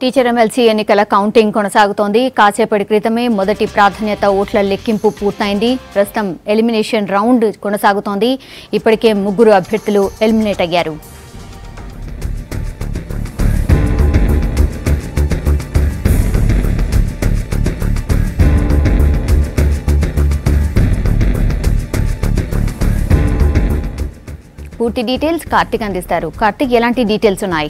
teacher MLC ఎన్నికల counting కొనసాగుతోంది కాసేపటి క్రితమే మొదటి ప్రాధాన్యత ఓట్ల లెక్కింపు పూర్తయింది ప్రస్తుతం ఎలిమినేషన్ రౌండ్ కొనసాగుతోంది ఇప్పటికే ముగ్గురు అభ్యర్థులు ఎలిమినేట్ అయ్యారు పూర్తి డీటెయిల్స్ కార్తిక్ అందిస్తారు కార్తిక్ ఎలాంటి డీటెయిల్స్ ఉన్నాయి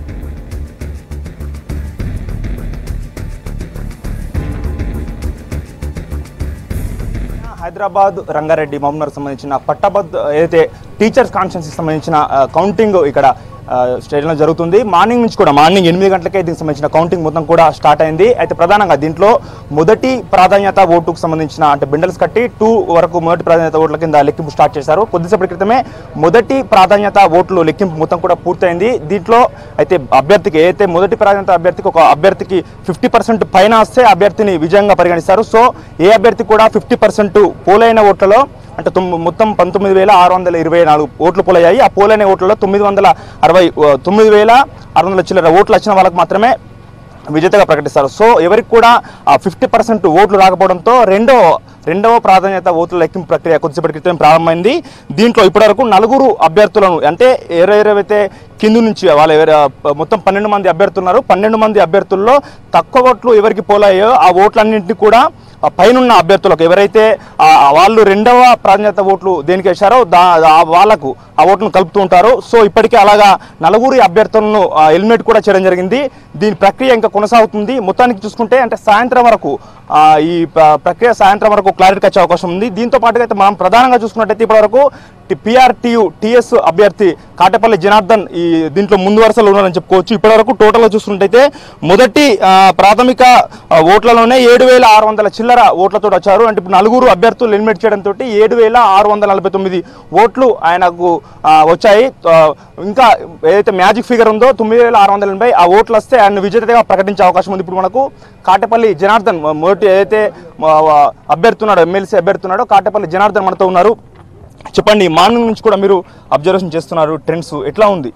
హైదరాబాద్ రంగారెడ్డి మహబూబ్నగర్ సంబంధించిన పట్టభద్ ఏదైతే టీచర్స్ కాన్స్టిట్యున్సీకి సంబంధించిన ఆ, కౌంటింగ్ ఇక్కడ ఆ, స్టేడియంలో జరుగుతుంది మార్నింగ్ నుంచి కూడా మార్నింగ్ ఎనిమిది గంటలకే దీనికి సంబంధించిన కౌంటింగ్ మొత్తం కూడా స్టార్ట్ అయింది అయితే ప్రధానంగా దీంట్లో మొదటి ప్రాధాన్యత ఓటుకు సంబంధించిన అంటే బిండల్స్ కట్టి టూ వరకు మొదటి ప్రాధాన్యత ఓట్ల కింద లెక్కింపు స్టార్ట్ చేశారు కొద్దిసేపటి క్రితమే మొదటి ప్రాధాన్యత ఓట్లు లెక్కింపు మొత్తం కూడా పూర్తయింది దీంట్లో అయితే అభ్యర్థికి ఏదైతే మొదటి ప్రాధాన్యత అభ్యర్థికి ఒక అభ్యర్థికి ఫిఫ్టీ పర్సెంట్ పైన వస్తే అభ్యర్థిని విజయంగా పరిగణిస్తారు సో ఏ అభ్యర్థి కూడా ఫిఫ్టీ పర్సెంట్ పోలైన ఓట్లలో అంటే తొమ్- మొత్తం పంతొమ్మిది వేల ఆరు వందల ఇరవై నాలుగు ఓట్లు పోలయ్యాయి ఆ పోలైన ఓట్లలో తొమ్మిది వందల అరవై ఆ, తొమ్మిది వేల ఆరు వందల చిల్లర ఓట్లు వచ్చిన వాళ్ళకి మాత్రమే విజేతగా ప్రకటిస్తారు సో ఎవరికి కూడా ఆ ఫిఫ్టీ పర్సెంట్ ఓట్లు రాకపోవడంతో రెండో రెండవ ప్రాధాన్యత ఓట్ల లెక్కింపు ప్రక్రియ కొద్దిసేపటి క్రితం ప్రారంభమైంది దీంట్లో ఇప్పటివరకు నలుగురు అభ్యర్థులను అంటే ఎవరెవరైతే కింది నుంచి వాళ్ళు ఎవరు మొత్తం పన్నెండు మంది అభ్యర్థులు ఉన్నారు పన్నెండు మంది అభ్యర్థుల్లో తక్కువ ఓట్లు ఎవరికి పోలాయో ఆ ఓట్లన్నింటినీ కూడా ఆ పైనున్న అభ్యర్థులకు ఎవరైతే ఆ వాళ్ళు రెండవ ప్రాధాన్యత ఓట్లు దేనికి వేశారో దా ఆ వాళ్ళకు ఆ ఓట్లను కలుపుతూ ఉంటారు సో ఇప్పటికే అలాగా నలుగురి అభ్యర్థులను ఎలిమినేట్ కూడా చేయడం జరిగింది దీని ప్రక్రియ ఇంకా కొనసాగుతుంది మొత్తానికి చూసుకుంటే అంటే సాయంత్రం వరకు ఆ, ఈ ప్ర- ప్రక్రియ సాయంత్రం వరకు క్లారిటీకి వచ్చే అవకాశం ఉంది దీంతో పాటుగా అయితే మనం ప్రధానంగా చూసుకున్నట్టయితే ఇప్పటివరకు పిఆర్టీయు టిఎస్ అభ్యర్థి కాటపల్లి జనార్దన్ ఈ దీంట్లో ముందు వరుసలో ఉన్నారని చెప్పుకోవచ్చు ఇప్పటివరకు టోటల్గా చూసుకున్నట్టయితే మొదటి ఆ, ప్రాథమిక ఆ, ఓట్లలోనే ఏడు వేల ఆరు వందల చిల్లర ఓట్లతో వచ్చారు అంటే ఇప్పుడు నలుగురు అభ్యర్థులు ఎలిమినేట్ చేయడంతో ఏడు వేల ఆరు వందల నలభై తొమ్మిది ఓట్లు ఆయనకు ఆ, వచ్చాయి ఆ, ఇంకా ఏదైతే మ్యాజిక్ ఫిగర్ ఉందో తొమ్మిది వేల ఆరు వందల ఎనభై ఆ ఓట్లు వస్తే ఆయన విజేతగా ప్రకటించే అవకాశం ఉంది ఇప్పుడు మనకు కాటపల్లి జనార్దన్ మొ- మొదటి ఏదైతే ఆ, అభ్యర్థి ఉన్నాడో ఎమ్మెల్సీ అభ్యర్థి ఉన్నాడో కాటపల్లి జనార్దన్ మనతో ఉన్నారు చెప్పండి మార్నింగ్ నుంచి కూడా మీరు అబ్జర్వేషన్ చేస్తున్నారు ట్రెండ్స్ ఎట్లా ఉంది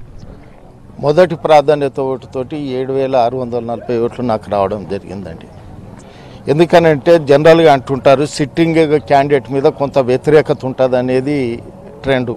మొదటి ప్రాధాన్యత ఓటుతోటి ఏడు వేల ఆరు వందల నలభై ఓట్లు నాకు రావడం జరిగిందండి ఎందుకనంటే జనరల్గా అంటుంటారు సిట్టింగ్ క్యాండిడేట్ మీద కొంత వ్యతిరేకత ఉంటుంది అనేది ట్రెండ్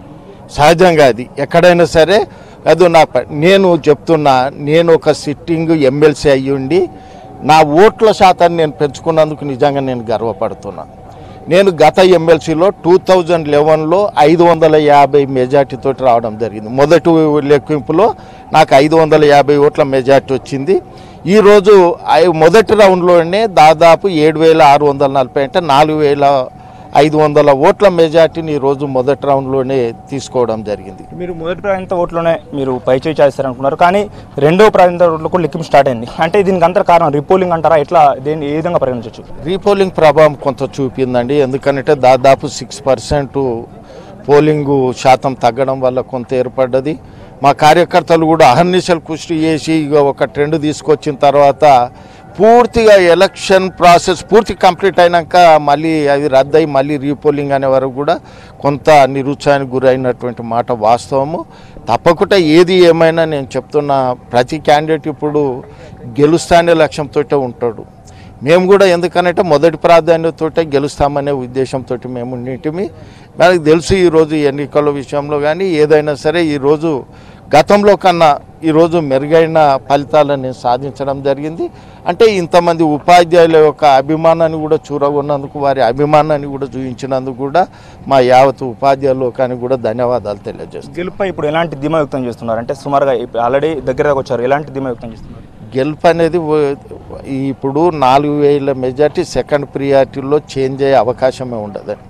సహజంగా అది ఎక్కడైనా సరే అది నా ప- నేను చెప్తున్నా నేను ఒక సిట్టింగ్ ఎమ్మెల్సీ అయ్యుండి నా ఓట్ల శాతాన్ని నేను పెంచుకున్నందుకు నిజంగా నేను గర్వపడుతున్నా నేను గత ఎమ్మెల్సీలో టూ థౌజండ్ లెవెన్లో ఐదు వందల యాభై మెజార్టీతో రావడం జరిగింది మొదటి లెక్కింపులో నాకు ఐదు వందల యాభై ఓట్ల మెజార్టీ వచ్చింది ఈరోజు ఐ- మొదటి రౌండ్లోనే దాదాపు ఏడు వేల ఆరు వందల నలభై అంటే నాలుగు వేల ఐదు వందల ఓట్ల మెజార్టీని ఈరోజు మొదటి రౌండ్లోనే తీసుకోవడం జరిగింది మీరు మొదటి ప్రాధాన్యత ఓట్లోనే మీరు పైచేయి చేస్తారనుకున్నారు కానీ రెండో ప్రాధాన్యత ఓట్లో కూడా లెక్కింపు స్టార్ట్ అయింది అంటే దీనికి అంతర కారణం రిపోలింగ్ అంటారా ఎట్లా దేని ఏ విధంగా పరిగణించవచ్చు రీపోలింగ్ ప్రభావం కొంత చూపిందండి ఎందుకంటే దాదాపు సిక్స్ పర్సెంట్ పోలింగ్ శాతం తగ్గడం వల్ల కొంత ఏర్పడ్డది మా కార్యకర్తలు కూడా అహర్నిశలు కృషి చేసి ఇక ఒక ట్రెండ్ తీసుకొచ్చిన తర్వాత పూర్తిగా ఎలక్షన్ ప్రాసెస్ పూర్తి కంప్లీట్ అయినాక మళ్ళీ అది రద్దయి మళ్ళీ రీపోలింగ్ అనే వరకు కూడా కొంత నిరుత్సాహానికి గురైనటువంటి మాట వాస్తవము తప్పకుండా ఏది ఏమైనా నేను చెప్తున్నా ప్రతి క్యాండిడేట్ ఇప్పుడు గెలుస్తానే లక్ష్యంతో ఉంటాడు మేము కూడా ఎందుకనంటే మొదటి ప్రాధాన్యతతో గెలుస్తామనే ఉద్దేశంతో మేము ఉన్నిటిమి మనకు తెలుసు ఈరోజు ఎన్నికల విషయంలో కానీ ఏదైనా సరే ఈరోజు గతంలో కన్నా ఈరోజు మెరుగైన ఫలితాలను నేను సాధించడం జరిగింది అంటే ఇంతమంది ఉపాధ్యాయుల యొక్క అభిమానాన్ని కూడా చూరగొన్నందుకు వారి అభిమానాన్ని కూడా చూపించినందుకు కూడా మా యావత్ ఉపాధ్యాయ లోకానికి కూడా ధన్యవాదాలు తెలియజేస్తాను గెలుపై ఇప్పుడు ఎలాంటి ధీమా వ్యక్తం చేస్తున్నారు అంటే సుమారుగా ఆల్రెడీ దగ్గర వచ్చారు ఎలాంటి ధీమా వ్యక్తం చేస్తున్నారు గెలుపు అనేది ఓ- ఇప్పుడు నాలుగు వేల మెజార్టీ సెకండ్ ప్రియారిటీలో చేంజ్ అయ్యే అవకాశమే ఉండదండి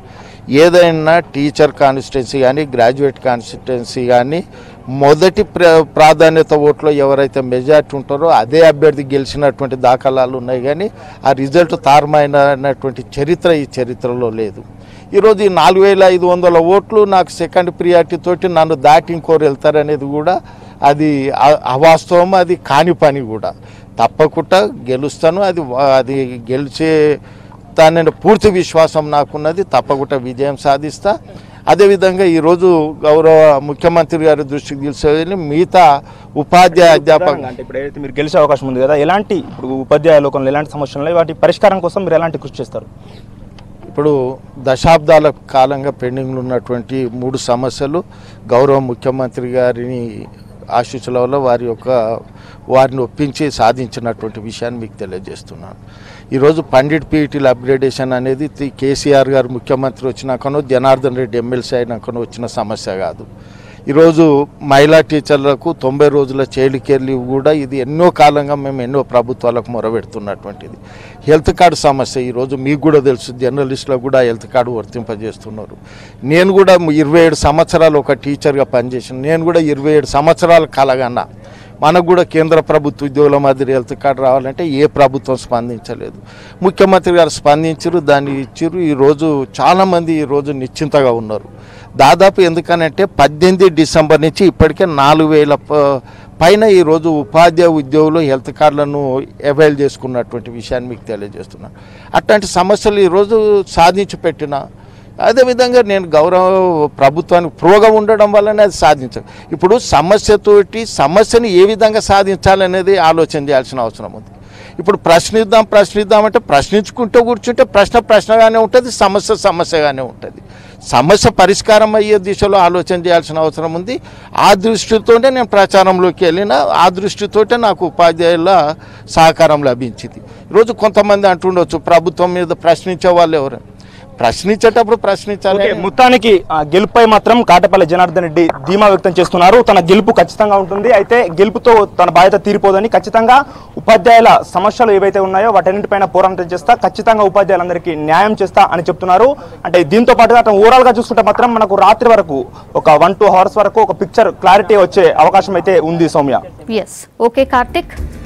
ఏదైనా టీచర్ కాన్స్టిట్యున్సీ కానీ గ్రాడ్యుయేట్ కాన్స్టిట్యున్సీ కానీ మొదటి ప్ర ప్రాధాన్యత ఓట్లో ఎవరైతే మెజార్టీ ఉంటారో అదే అభ్యర్థి గెలిచినటువంటి దాఖలాలు ఉన్నాయి కానీ ఆ రిజల్ట్ తారుమైనటువంటి చరిత్ర ఈ చరిత్రలో లేదు ఈరోజు ఈ నాలుగు వేల ఐదు వందల ఓట్లు నాకు సెకండ్ ప్రియారిటీ తోటి నన్ను దాటి ఇంకోరు వెళ్తారనేది కూడా అది అ- అవాస్తవం అది కాని పని కూడా తప్పకుండా గెలుస్తాను అది వా- అది గెలిచే దాని పూర్తి విశ్వాసం నాకున్నది తప్పకుండా విజయం సాధిస్తా అదేవిధంగా ఈరోజు గౌరవ ముఖ్యమంత్రి గారి దృష్టికి తీసుకెళ్ళి మిగతా ఉపాధ్యాయ అధ్యాపక ప్రధానంగా అంటే ఇప్పుడు ఏదైతే మీరు గెలిచే అవకాశం ఉంది కదా ఎలాంటి ఇప్పుడు ఉపాధ్యాయ లోకంలో ఎలాంటి సమస్యలు ఉన్నాయి వాటి పరిష్కారం కోసం మీరు ఎలాంటి కృషి చేస్తారు ఇప్పుడు దశాబ్దాల కాలంగా పెండింగ్లో ఉన్నటువంటి మూడు సమస్యలు గౌరవ ముఖ్యమంత్రి గారిని ఆశీస్సుల వల్ల వారి యొక్క వారిని ఒప్పించి సాధించినటువంటి విషయాన్ని మీకు తెలియజేస్తున్నాను ఈరోజు పండిట్ పీఈటీల అప్గ్రేడేషన్ అనేది తి- కేసీఆర్ గారు ముఖ్యమంత్రి వచ్చినాకనో జనార్దన్ రెడ్డి ఎమ్మెల్సీ అయినాకనో వచ్చిన సమస్య కాదు ఈరోజు మహిళా టీచర్లకు తొంభై రోజుల చైల్డ్ కేర్ లీవ్ కూడా ఇది ఎన్నో కాలంగా మేము ఎన్నో ప్రభుత్వాలకు మొరబెడుతున్నటువంటిది హెల్త్ కార్డు సమస్య ఈరోజు మీకు కూడా తెలుసు జర్నలిస్టులకు కూడా హెల్త్ కార్డు వర్తింపజేస్తున్నారు నేను కూడా ఇరవై ఏడు సంవత్సరాలు ఒక టీచర్గా పనిచేసాను నేను కూడా ఇరవై ఏడు సంవత్సరాల కలగన్నా మనకు కూడా కేంద్ర ప్రభుత్వ ఉద్యోగుల మాదిరి హెల్త్ కార్డు రావాలంటే ఏ ప్రభుత్వం స్పందించలేదు ముఖ్యమంత్రి గారు స్పందించారు దాన్ని ఇచ్చారు ఈరోజు చాలామంది ఈరోజు నిశ్చింతగా ఉన్నారు దాదాపు ఎందుకనంటే పద్దెనిమిది డిసెంబర్ నుంచి ఇప్పటికే నాలుగు వేల ప- పైన ఈరోజు ఉపాధ్యాయ ఉద్యోగులు హెల్త్ కార్డులను అవైల్ చేసుకున్నటువంటి విషయాన్ని మీకు తెలియజేస్తున్నాను అట్లాంటి సమస్యలు ఈరోజు సాధించి పెట్టిన అదేవిధంగా నేను గౌరవ ప్రభుత్వానికి ప్రోగా ఉండడం వల్లనే అది సాధించాలి ఇప్పుడు సమస్యతోటి సమస్యని ఏ విధంగా సాధించాలనేది ఆలోచన చేయాల్సిన అవసరం ఉంది ఇప్పుడు ప్రశ్నిద్దాం ప్రశ్నిద్దాం అంటే ప్రశ్నించుకుంటూ కూర్చుంటే ప్రశ్న ప్రశ్నగానే ఉంటుంది సమస్య సమస్యగానే ఉంటుంది సమస్య పరిష్కారం అయ్యే దిశలో ఆలోచన చేయాల్సిన అవసరం ఉంది ఆ దృష్టితోనే నేను ప్రచారంలోకి వెళ్ళిన ఆ దృష్టితోటే నాకు ఉపాధ్యాయుల సహకారం లభించింది ఈరోజు కొంతమంది అంటుండొచ్చు ప్రభుత్వం మీద ప్రశ్నించే వాళ్ళు ఎవరు ప్రశ్నించేటప్పుడు ప్రశ్నించాలి ఓకే మొత్తానికి ఆ, గెలుపుపై మాత్రం కాటపల్లి జనార్దన్ రెడ్డి ధీమా వ్యక్తం చేస్తున్నారు తన గెలుపు ఖచ్చితంగా ఉంటుంది అయితే గెలుపుతో తన బాధ్యత తీరిపోదని ఖచ్చితంగా ఉపాధ్యాయుల సమస్యలు ఏవైతే ఉన్నాయో వాటన్నిటిపైన పోరాటం చేస్తా ఖచ్చితంగా ఉపాధ్యాయులందరికీ న్యాయం చేస్తా అని చెప్తున్నారు అంటే దీంతో పాటుగా అతను ఓవరాల్ గా చూసుకుంటే మాత్రం మనకు రాత్రి వరకు ఒక వన్ టూ అవర్స్ వరకు ఒక పిక్చర్ క్లారిటీ వచ్చే అవకాశం అయితే ఉంది సౌమ్య ఎస్ ఓకే కార్తిక్